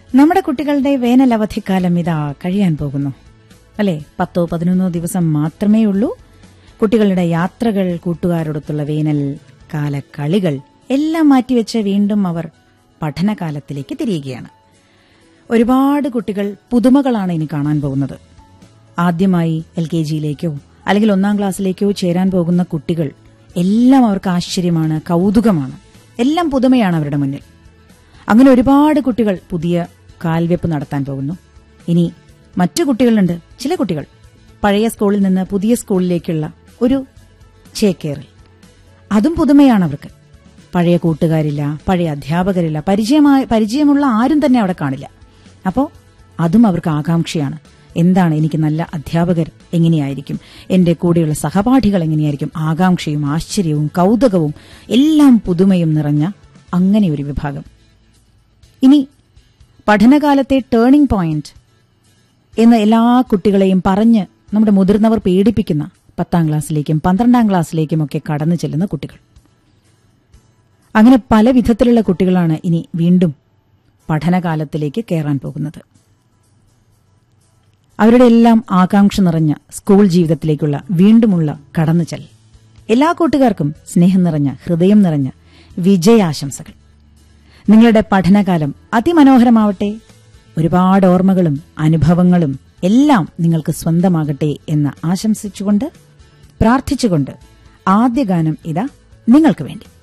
നമ്മുടെ കുട്ടികളുടെ വേനൽ അവധിക്കാലം ഇതാ കഴിയാൻ പോകുന്നു അല്ലെ പത്തോ പതിനൊന്നോ ദിവസം മാത്രമേ ഉള്ളൂ കുട്ടികളുടെ യാത്രകൾ കൂട്ടുകാരോടൊത്തുള്ള വേനൽ കാല കളികൾ എല്ലാം മാറ്റിവെച്ച് വീണ്ടും അവർ പഠനകാലത്തിലേക്ക് തിരിയുകയാണ് ഒരുപാട് കുട്ടികൾ പുതുമകളാണ് ഇനി കാണാൻ പോകുന്നത് ആദ്യമായി എൽ കെ ജിയിലേക്കോ അല്ലെങ്കിൽ ഒന്നാം ക്ലാസ്സിലേക്കോ ചേരാൻ പോകുന്ന കുട്ടികൾ എല്ലാം അവർക്ക് ആശ്ചര്യമാണ് കൗതുകമാണ് എല്ലാം പുതുമയാണ് അവരുടെ മുന്നിൽ അങ്ങനെ ഒരുപാട് കുട്ടികൾ പുതിയ കാൽവെപ്പ് നടത്താൻ പോകുന്നു ഇനി മറ്റു കുട്ടികളുണ്ട് ചില കുട്ടികൾ പഴയ സ്കൂളിൽ നിന്ന് പുതിയ സ്കൂളിലേക്കുള്ള ഒരു ചേക്കേറൽ അതും പുതുമയാണ് അവർക്ക് പഴയ കൂട്ടുകാരില്ല പഴയ അധ്യാപകരില്ല പരിചയമായ പരിചയമുള്ള ആരും തന്നെ അവിടെ കാണില്ല അപ്പോൾ അതും അവർക്ക് ആകാംക്ഷയാണ് എന്താണ് എനിക്ക് നല്ല അധ്യാപകർ എങ്ങനെയായിരിക്കും എന്റെ കൂടെയുള്ള സഹപാഠികൾ എങ്ങനെയായിരിക്കും ആകാംക്ഷയും ആശ്ചര്യവും കൗതുകവും എല്ലാം പുതുമയും നിറഞ്ഞ അങ്ങനെ ഒരു വിഭാഗം ഇനി പഠനകാലത്തെ ടേണിംഗ് പോയിന്റ് എന്ന് എല്ലാ കുട്ടികളെയും പറഞ്ഞ് നമ്മുടെ മുതിർന്നവർ പേടിപ്പിക്കുന്ന പത്താം ക്ലാസ്സിലേക്കും പന്ത്രണ്ടാം ക്ലാസ്സിലേക്കും ഒക്കെ കടന്നു ചെല്ലുന്ന കുട്ടികൾ അങ്ങനെ പല വിധത്തിലുള്ള കുട്ടികളാണ് ഇനി വീണ്ടും പഠനകാലത്തിലേക്ക് കയറാൻ പോകുന്നത് അവരുടെ എല്ലാം ആകാംക്ഷ നിറഞ്ഞ സ്കൂൾ ജീവിതത്തിലേക്കുള്ള വീണ്ടുമുള്ള കടന്നുചെൽ എല്ലാ കൂട്ടുകാർക്കും സ്നേഹം നിറഞ്ഞ ഹൃദയം നിറഞ്ഞ വിജയാശംസകൾ നിങ്ങളുടെ പഠനകാലം അതിമനോഹരമാവട്ടെ ഒരുപാട് ഓർമ്മകളും അനുഭവങ്ങളും എല്ലാം നിങ്ങൾക്ക് സ്വന്തമാകട്ടെ എന്ന് ആശംസിച്ചുകൊണ്ട് പ്രാർത്ഥിച്ചുകൊണ്ട് ആദ്യ ഗാനം ഇതാ നിങ്ങൾക്ക് വേണ്ടി